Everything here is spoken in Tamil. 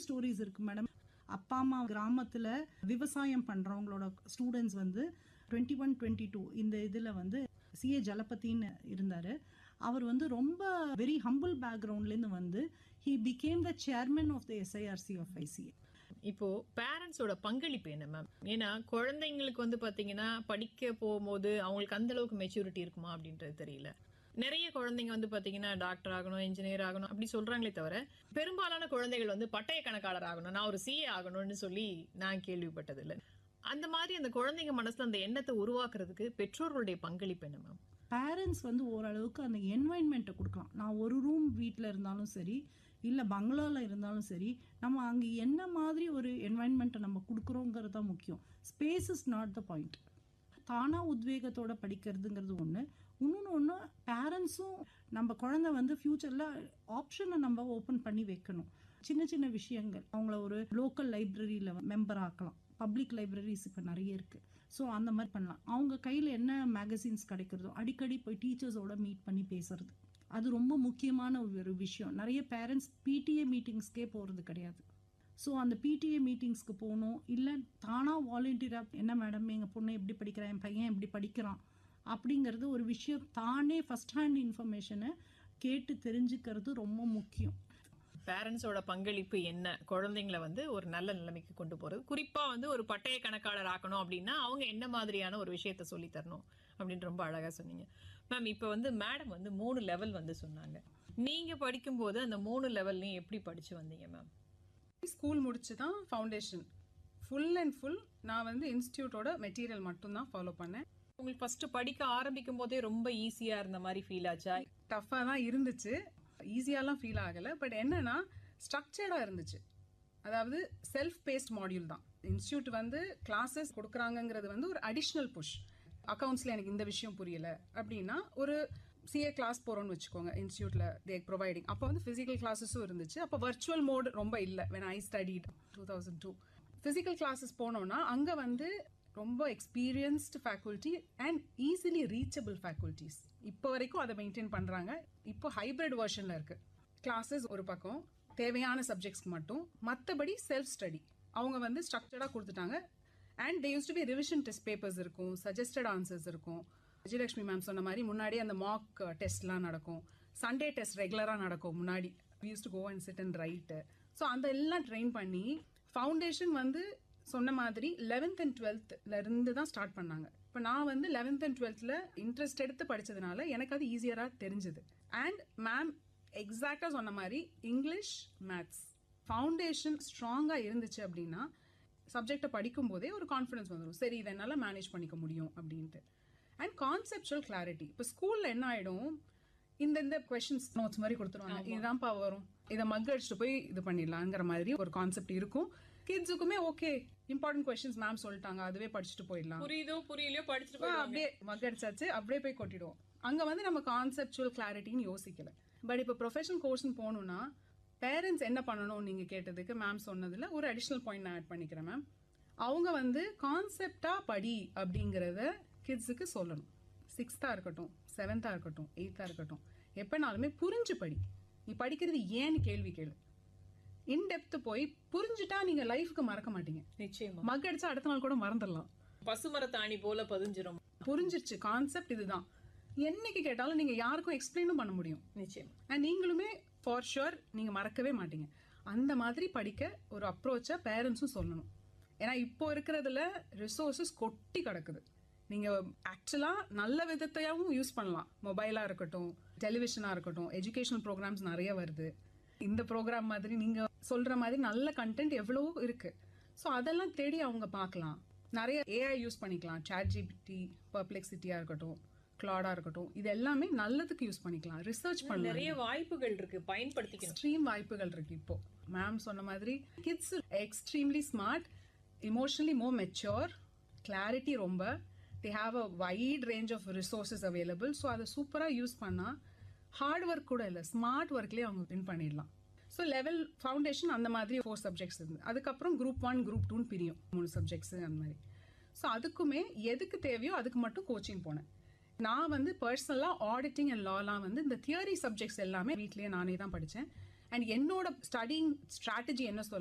ஸ்டோரிஸ் இருக்கு மேடம் அப்பா அம்மா கிராமத்துல விவசாயம் பண்றவங்களோட ஸ்டூடெண்ட்ஸ் வந்து டுவெண்ட்டி ஒன் டுவெண்ட்டி டூ இந்த இதுல வந்து சிஏ ஜலபதின்னு இருந்தாரு அவர் வந்து ரொம்ப வெரி ஹம்பிள் பேக்ரவுண்ட்லேருந்து வந்து he became the chairman of the SIRC of ICA இப்போ பேரண்ட்ஸோட பங்களிப்பு என்ன மேம் ஏன்னா குழந்தைங்களுக்கு வந்து பாத்தீங்கன்னா படிக்க போகும்போது அவங்களுக்கு அந்த அளவுக்கு மெச்சூரிட்டி இருக்குமா அப்படின்றது தெரியல நிறைய குழந்தைங்க வந்து பாத்தீங்கன்னா டாக்டர் ஆகணும் இன்ஜினியர் ஆகணும் அப்படி சொல்றாங்களே தவிர பெரும்பாலான குழந்தைகள் வந்து பட்டய கணக்காளர் ஆகணும் நான் ஒரு சிஏ ஆகணும்னு சொல்லி நான் கேள்விப்பட்டது இல்லை அந்த மாதிரி அந்த குழந்தைங்க மனசுல அந்த எண்ணத்தை உருவாக்குறதுக்கு பெற்றோர்களுடைய பங்களிப்பு என்ன மேம் பேரண்ட்ஸ் வந்து ஓரளவுக்கு அந்த என்வாயன்மெண்ட்டை கொடுக்கலாம் நான் ஒரு ரூம் வீட்டில் இருந்தாலும் சரி இல்லை பங்களாவில் இருந்தாலும் சரி நம்ம அங்கே என்ன மாதிரி ஒரு என்வாயன்மெண்ட்டை நம்ம கொடுக்குறோங்கிறது தான் முக்கியம் space is not the point தானாக உத்வேகத்தோட படிக்கிறதுங்கிறது ஒன்று இன்னொன்று ஒன்று பேரண்ட்ஸும் நம்ம குழந்தை வந்து ஃப்யூச்சரில் ஆப்ஷனை நம்ம ஓப்பன் பண்ணி வைக்கணும் சின்ன சின்ன விஷயங்கள் அவங்கள ஒரு லோக்கல் லைப்ரரியில் மெம்பர் ஆக்கலாம் பப்ளிக் லைப்ரரிஸ் இப்போ நிறைய இருக்கு ஸோ அந்த மாதிரி பண்ணலாம் அவங்க கையில் என்ன மேகசின்ஸ் கிடைக்கிறதோ அடிக்கடி போய் டீச்சர்ஸோட மீட் பண்ணி பேசுறது அது ரொம்ப முக்கியமான ஒரு விஷயம் நிறைய பேரண்ட்ஸ் பிடிஏ மீட்டிங்ஸ்க்கே போகிறது கிடையாது ஸோ அந்த பிடிஏ மீட்டிங்ஸ்க்கு போகணும் இல்லை தானாக வாலண்டியராக என்ன மேடம் எங்கள் பொண்ணு எப்படி படிக்கிறான் என் பையன் எப்படி படிக்கிறான் அப்படிங்கிறது ஒரு விஷயம் தானே ஃபஸ்ட் ஹேண்ட் இன்ஃபர்மேஷனை கேட்டு தெரிஞ்சுக்கிறது ரொம்ப முக்கியம் பேரண்ட்ஸோட பங்களிப்பு என்ன குழந்தைங்கள வந்து ஒரு நல்ல நிலைமைக்கு கொண்டு போறது குறிப்பா வந்து ஒரு பட்டய கணக்காளர் ஆக்கணும் அப்படின்னா அவங்க என்ன மாதிரியான ஒரு விஷயத்த சொல்லி தரணும் அப்படின்னு ரொம்ப அழகா சொன்னீங்க மேம் இப்போ வந்து மேடம் வந்து மூணு லெவல் வந்து சொன்னாங்க நீங்க படிக்கும்போது அந்த மூணு லெவல்லையும் எப்படி படிச்சு வந்தீங்க மேம் ஸ்கூல் முடிச்சு தான் ஃபவுண்டேஷன் ஃபுல் அண்ட் ஃபுல் நான் வந்து இன்ஸ்டியூட்டோட மெட்டீரியல் மட்டும்தான் ஃபாலோ பண்ணேன் உங்களுக்கு ஃபர்ஸ்ட் படிக்க ஆரம்பிக்கும் போதே ரொம்ப ஈஸியா இருந்த மாதிரி ஃபீல் ஆச்சா டஃப்பாக தான் இருந்துச்சு ஈஸியாலாம் ஃபீல் ஆகலை பட் என்னன்னா ஸ்ட்ரக்சர்டாக இருந்துச்சு அதாவது செல்ஃப் பேஸ்ட் மாடியூல் தான் இன்ஸ்டியூட் வந்து கிளாஸஸ் கொடுக்குறாங்கங்கிறது வந்து ஒரு அடிஷ்னல் புஷ் அக்கௌண்ட்ஸில் எனக்கு இந்த விஷயம் புரியல அப்படின்னா ஒரு சிஏ கிளாஸ் போகிறோம்னு வச்சுக்கோங்க இன்ஸ்டியூட்டில் தே ப்ரொவைடிங் அப்போ வந்து ஃபிசிக்கல் கிளாஸஸும் இருந்துச்சு அப்போ வர்ச்சுவல் மோட் ரொம்ப இல்லை when I studied two thousand two physical classes போனோம்னா அங்கே வந்து ரொம்ப experienced faculty and easily reachable faculties இப்போ வரைக்கும் அதை மெயின்டைன் பண்ணுறாங்க இப்போ ஹைப்ரிட் வெர்ஷனில் இருக்கு கிளாஸஸ் ஒரு பக்கம் தேவையான சப்ஜெக்ட்ஸ்க்கு மட்டும் மற்றபடி செல்ஃப் ஸ்டடி அவங்க வந்து ஸ்ட்ரக்சர்டாக கொடுத்துட்டாங்க and they use to be revision test papers இருக்கும் சஜஸ்டட் ஆன்சர்ஸ் இருக்கும் விஜயலட்சுமி மேம் சொன்ன மாதிரி முன்னாடி அந்த மாக் டெஸ்ட்லாம் நடக்கும் சண்டே டெஸ்ட் ரெகுலராக நடக்கும் முன்னாடி use to go and sit and write so அந்த எல்லாம் ட்ரெயின் பண்ணி ஃபவுண்டேஷன் வந்து சொன்ன மாதிரி லெவன்த் அண்ட் டுவெல்த்ல இருந்து தான் ஸ்டார்ட் பண்ணாங்க இப்போ நான் வந்து லெவன்த் அண்ட் டுவெல்த்ல இன்ட்ரெஸ்ட் எடுத்து படிச்சதுனால எனக்கு அது ஈஸியராக தெரிஞ்சுது அண்ட் மேம் எக்ஸாக்டாக சொன்ன மாதிரி இங்கிலீஷ் மேத்ஸ் ஃபவுண்டேஷன் ஸ்ட்ராங்காக இருந்துச்சு அப்படின்னா சப்ஜெக்டை படிக்கும் போதே ஒரு கான்ஃபிடன்ஸ் வந்துடும் சரி இதை என்னால் மேனேஜ் பண்ணிக்க முடியும் அப்படின்ட்டு அண்ட் கான்செப்டுவல் கிளாரிட்டி இப்போ ஸ்கூலில் என்ன ஆகிடும் இந்த இந்த கொஷின்ஸ் நோட்ஸ் மாதிரி கொடுத்துருவாங்க இதுதான்ப்பா வரும் இதை மக் அடிச்சுட்டு போய் இது பண்ணிடலாங்கிற மாதிரி ஒரு கான்செப்ட் இருக்கும் கிட்ஸுக்குமே ஓகே இம்பார்ட்டன்ட் கொஸ்டின்ஸ் மேம் சொல்லிட்டாங்க அதுவே படிச்சுட்டு போயிடலாம் புரியுதோ புரியலையோ படிச்சுட்டு ஆ, அப்படியே மக் அடிச்சாச்சு அப்படியே போய் கொட்டிடுவோம் அங்க வந்து நம்ம கான்செப்டுவல் கிளாரிட்டின்னு யோசிக்கல பட் இப்போ ப்ரொஃபஷனல் கோர்ஸ்னு போகணும்னா பேரண்ட்ஸ் என்ன பண்ணணும் நீங்க கேட்டதுக்கு மேம் சொன்னதுல ஒரு அடிஷ்னல் பாயிண்ட் நான் ஆட் பண்ணிக்கிறேன் மேம் அவங்க வந்து கான்செப்டா படி அப்படிங்கறத கிட்ஸுக்கு சொல்லணும் சிக்ஸ்த்தா இருக்கட்டும் செவன்த்தா இருக்கட்டும் எயித்தா இருக்கட்டும் எப்பனாலுமே புரிஞ்சு படி நீ படிக்கிறது ஏன்னு கேள்வி கேளு இன்டெப்த் போய் புரிஞ்சுட்டா நீங்க லைஃப்க்கு மறக்க மாட்டீங்க நிச்சயமா மக் அடிச்சா அடுத்த நாள் கூட மறந்துடலாம் பசுமரத்தாணி போல பதிஞ்சிரும் புரிஞ்சிருச்சு கான்செப்ட் இதுதான் என்னைக்கு கேட்டாலும் நீங்க யாருக்கும் எக்ஸ்பிளைனும் பண்ண முடியும் நிச்சயமா அண்ட் நீங்களுமே ஃபார் ஷுர் நீங்க மறக்கவே மாட்டீங்க அந்த மாதிரி படிக்க ஒரு அப்ரோச்சை பேரண்ட்ஸும் சொல்லணும் ஏன்னா இப்போ இருக்கிறதுல ரிசோர்சஸ் கொட்டி கிடக்குது நீங்க ஆக்சுவலா நல்ல விதத்தையாவும் யூஸ் பண்ணலாம் மொபைலா இருக்கட்டும் டெலிவிஷனா இருக்கட்டும் எஜுகேஷனல் ப்ரோக்ராம்ஸ் நிறைய வருது இந்த ப்ரோக்ராம் மாதிரி நீங்க சொல்ற மாதிரி நல்ல கண்டென்ட் எவ்வளவோ இருக்கு ஸோ அதெல்லாம் தேடி அவங்க பார்க்கலாம் நிறைய ஏஐ யூஸ் பண்ணிக்கலாம் சாட் ஜிபிடி பர்ப்ளெக்சிட்டியா இருக்கட்டும் கிளாடா இருக்கட்டும் இது எல்லாமே நல்லதுக்கு யூஸ் பண்ணிக்கலாம் ரிசர்ச் பண்ணலாம் நிறைய வாய்ப்புகள் இருக்கு பயன்படுத்திக்கணும் எக்ஸ்ட்ரீம் வாய்ப்புகள் இருக்கு இப்போ மேம் சொன்ன மாதிரி kids extremely smart emotionally more mature clarity ரொம்ப they have a wide range of resources available so அதை சூப்பராக யூஸ் பண்ணால் ஹார்ட் ஒர்க் கூட இல்லை ஸ்மார்ட் ஒர்க்லேயே அவங்க வின் பண்ணிடலாம் ஸோ லெவல் ஃபவுண்டேஷன் அந்த மாதிரி ஃபோர் சப்ஜெக்ட்ஸ் இருந்து அதுக்கப்புறம் குரூப் ஒன் குரூப் டூன்னு பிரியும் மூணு சப்ஜெக்ட்ஸ் அந்த மாதிரி ஸோ அதுக்குமே எதுக்கு தேவையோ அதுக்கு மட்டும் கோச்சிங் போனேன் நான் வந்து பர்சனலாக ஆடிட்டிங் அண்ட் லாலாம் வந்து இந்த தியரி சப்ஜெக்ட்ஸ் எல்லாமே வீட்லயே நானே தான் படித்தேன் அண்ட் என்னோட ஸ்டடிங் ஸ்ட்ராட்டஜி என்ன சொல்ல